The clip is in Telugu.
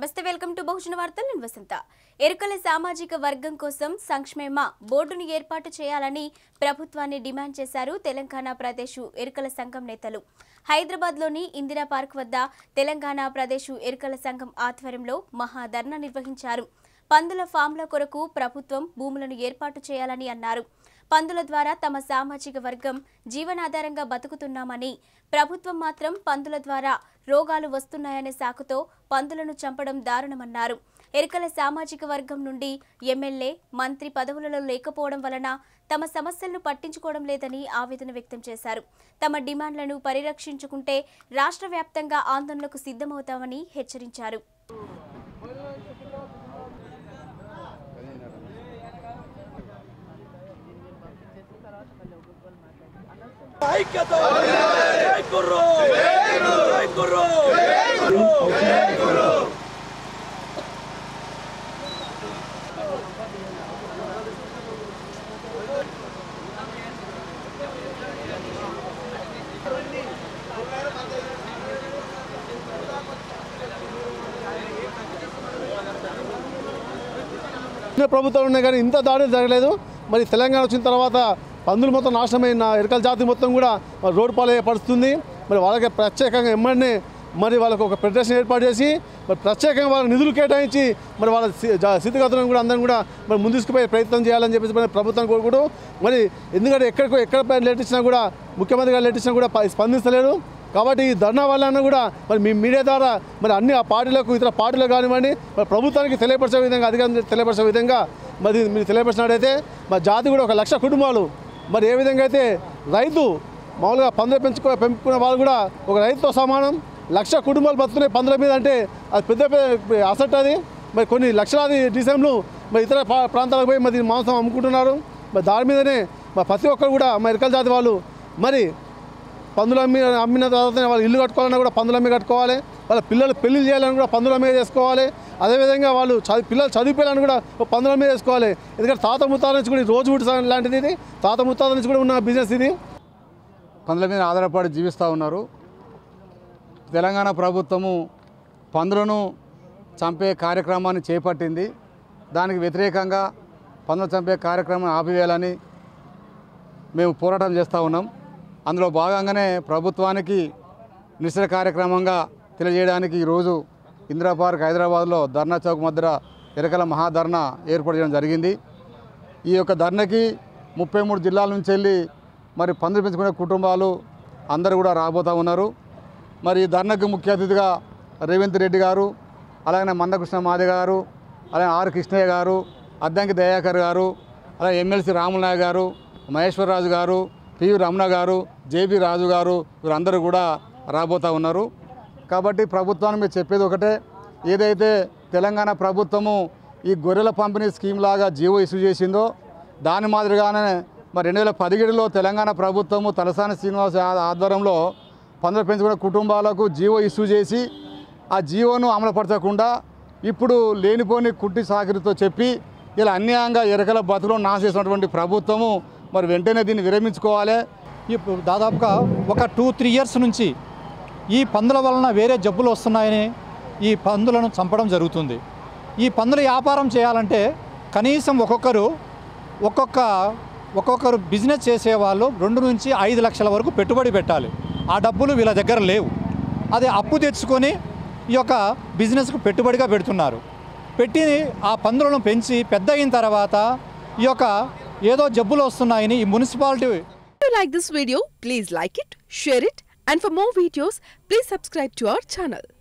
నమస్తే వెల్కమ్ టు బహుజన వార్తలు నేను వసంత ఎరుకల సామాజిక వర్గం కోసం సంక్షేమ బోర్డును ఏర్పాటు చేయాలని ప్రభుత్వాన్ని డిమాండ్ చేశారు తెలంగాణ ప్రదేశ్ ఎరుకల సంఘం నేతలు హైదరాబాద్లోని ఇందిరా పార్క్ వద్ద తెలంగాణ ప్రదేశ్ ఎరుకల సంఘం ఆధ్వర్యంలో మహాధర్నా నిర్వహించారు పందుల ఫామ్ల కొరకు ప్రభుత్వం భూములను ఏర్పాటు చేయాలని అన్నారు పందుల ద్వారా తమ సామాజిక వర్గం జీవనాధారంగా బతుకుతున్నామని ప్రభుత్వం మాత్రం పందుల ద్వారా రోగాలు వస్తున్నాయనే సాకుతో పందులను చంపడం దారుణమన్నారు ఎరుకల సామాజిక వర్గం నుండి ఎమ్మెల్యే మంత్రి పదవులలో లేకపోవడం వలన తమ సమస్యలను పట్టించుకోవడం లేదని ఆవేదన వ్యక్తం చేశారు తమ డిమాండ్లను పరిరక్షించుకుంటే రాష్ట్ర వ్యాప్తంగా ఆందోళనకు సిద్ధమవుతామని హెచ్చరించారు ఐక్యత జై గుర్రు జై గుర్రు చిన్న ప్రభుత్వాలు ఉన్నాయి కానీ ఇంత దాడులు జరగలేదు మరి తెలంగాణ వచ్చిన తర్వాత పందులు మొత్తం నాశనమైన ఎరకల జాతి మొత్తం కూడా మరి రోడ్డు పాలయ్యే పడుతుంది మరి వాళ్ళకి ప్రత్యేకంగా ఎమ్మడిని మరి వాళ్ళకు ఒక ఫెడరేషన్ ఏర్పాటు చేసి మరి ప్రత్యేకంగా వాళ్ళ నిధులు కేటాయించి మరి వాళ్ళ స్థి- జా- స్థితిగతులను కూడా అందరం కూడా మరి ముందుకుపోయే ప్రయత్నం చేయాలని చెప్పేసి మరి ప్రభుత్వం కోరుకుంటూ మరి ఎందుకంటే ఎక్కడికో ఎక్కడ లేట్ ఇచ్చినా కూడా ముఖ్యమంత్రి గారు లేట్ ఇచ్చినా కూడా ప- స్పందిస్తలేరు కాబట్టి ఈ ధర్నా వలన కూడా మరి మీ మీడియా ద్వారా మరి అన్ని ఆ పార్టీలకు ఇతర పార్టీలకు కానివ్వండి మరి ప్రభుత్వానికి తెలియపరిచే విధంగా అధికారం తెలియపరిచే విధంగా మరి మీరు తెలియపరిచినట్టయితే మరి జాతి కూడా ఒక లక్ష కుటుంబాలు మరి ఏ విధంగా అయితే రైతు మామూలుగా పందులు పెంచుకో పెంపుకునే వాళ్ళు కూడా ఒక రైతుతో సమానం లక్ష కుటుంబాలు బతుకున్నాయి పందుల మీద అంటే అది పెద్ద పెద్ద అసెట్ అది మరి కొన్ని లక్షలాది డిసెంబ్లు మరి ఇతర ప్రా- ప్రాంతాలకు పోయి మరి మాంసం అమ్ముకుంటున్నారు మరి దాని మీదనే మరి ప్రతి ఒక్కరు కూడా మరి ఇరకల జాతి వాళ్ళు మరి పందులు అమ్మి అమ్మిన తర్వాత వాళ్ళు ఇల్లు కట్టుకోవాలన్నా కూడా పందులు అమ్మి కట్టుకోవాలి వాళ్ళ పిల్లలు పెళ్లి చేయాలని కూడా పందుల మీద చేసుకోవాలి అదేవిధంగా వాళ్ళు చదివి పిల్లలు చదివిపోయాలని కూడా ఒక పందుల మీద చేసుకోవాలి ఎందుకంటే తాత ముత్తాల నుంచి కూడా ఈ రోజు గుడి లాంటిది ఇది తాత ముత్తాల నుంచి కూడా ఉన్న బిజినెస్ ఇది పందుల మీద ఆధారపడి జీవిస్తూ ఉన్నారు తెలంగాణ ప్రభుత్వము పందులను చంపే కార్యక్రమాన్ని చేపట్టింది దానికి వ్యతిరేకంగా పందులు చంపే కార్యక్రమాన్ని ఆపివేయాలని మేము పోరాటం చేస్తూ ఉన్నాం అందులో భాగంగానే ప్రభుత్వానికి నిరసన కార్యక్రమంగా తెలియజేయడానికి ఈరోజు ఇందిరా పార్క్ హైదరాబాద్లో ధర్నా చౌక్ మధ్య ఎరకల మహాధర్నా ఏర్పాటు చేయడం జరిగింది ఈ యొక్క ధర్నకి ముప్పై మూడు జిల్లాల నుంచి వెళ్ళి మరి పందులు పెంచుకునే కుటుంబాలు అందరూ కూడా రాబోతూ ఉన్నారు మరి ఈ ధర్నకు ముఖ్య అతిథిగా రేవంత్ రెడ్డి గారు అలాగే మందకృష్ణ మాది గారు అలాగే ఆర్ కృష్ణయ్య గారు అద్దంకి దయాకర్ గారు అలాగే ఎమ్మెల్సీ రాములు నాయక్ గారు మహేశ్వరరాజు గారు పివి రమణ గారు జేబీ రాజు గారు వీరందరూ కూడా రాబోతూ ఉన్నారు కాబట్టి ప్రభుత్వానికి మీరు చెప్పేది ఒకటే ఏదైతే తెలంగాణ ప్రభుత్వము ఈ గొర్రెల పంపిణీ స్కీమ్ లాగా జీవో ఇష్యూ చేసిందో దాని మాదిరిగానే మరి రెండు వేల పదిహేడులో తెలంగాణ ప్రభుత్వము తలసాని శ్రీనివాస్ ఆ- ఆధ్వర్యంలో పందులు పెంచుకునే కుటుంబాలకు జీవో ఇష్యూ చేసి ఆ జీవోను అమలుపరచకుండా ఇప్పుడు లేనిపోని కుట్టి సాకిరితో చెప్పి ఇలా అన్యాయంగా ఎరకల బతుకులో నాశేసినటువంటి ప్రభుత్వము మరి వెంటనే దీన్ని విరమించుకోవాలి ఇప్పుడు దాదాపుగా ఒక టూ త్రీ ఇయర్స్ నుంచి ఈ పందుల వలన వేరే జబ్బులు వస్తున్నాయని ఈ పందులను చంపడం జరుగుతుంది ఈ పందుల వ్యాపారం చేయాలంటే కనీసం ఒక్కొక్కరు ఒక్కొక్క ఒక్కొక్కరు బిజినెస్ చేసేవాళ్ళు రెండు నుంచి ఐదు లక్షల వరకు పెట్టుబడి పెట్టాలి ఆ డబ్బులు వీళ్ళ దగ్గర లేవు అదే అప్పు తెచ్చుకొని ఈ యొక్క బిజినెస్కు పెట్టుబడిగా పెడుతున్నారు పెట్టి ఆ పందులను పెంచి పెద్ద అయిన తర్వాత ఈ యొక్క ఏదో జబ్బులు వస్తున్నాయని ఈ municipality If you like this video, please like it, share it, and for more videos, please subscribe to our channel.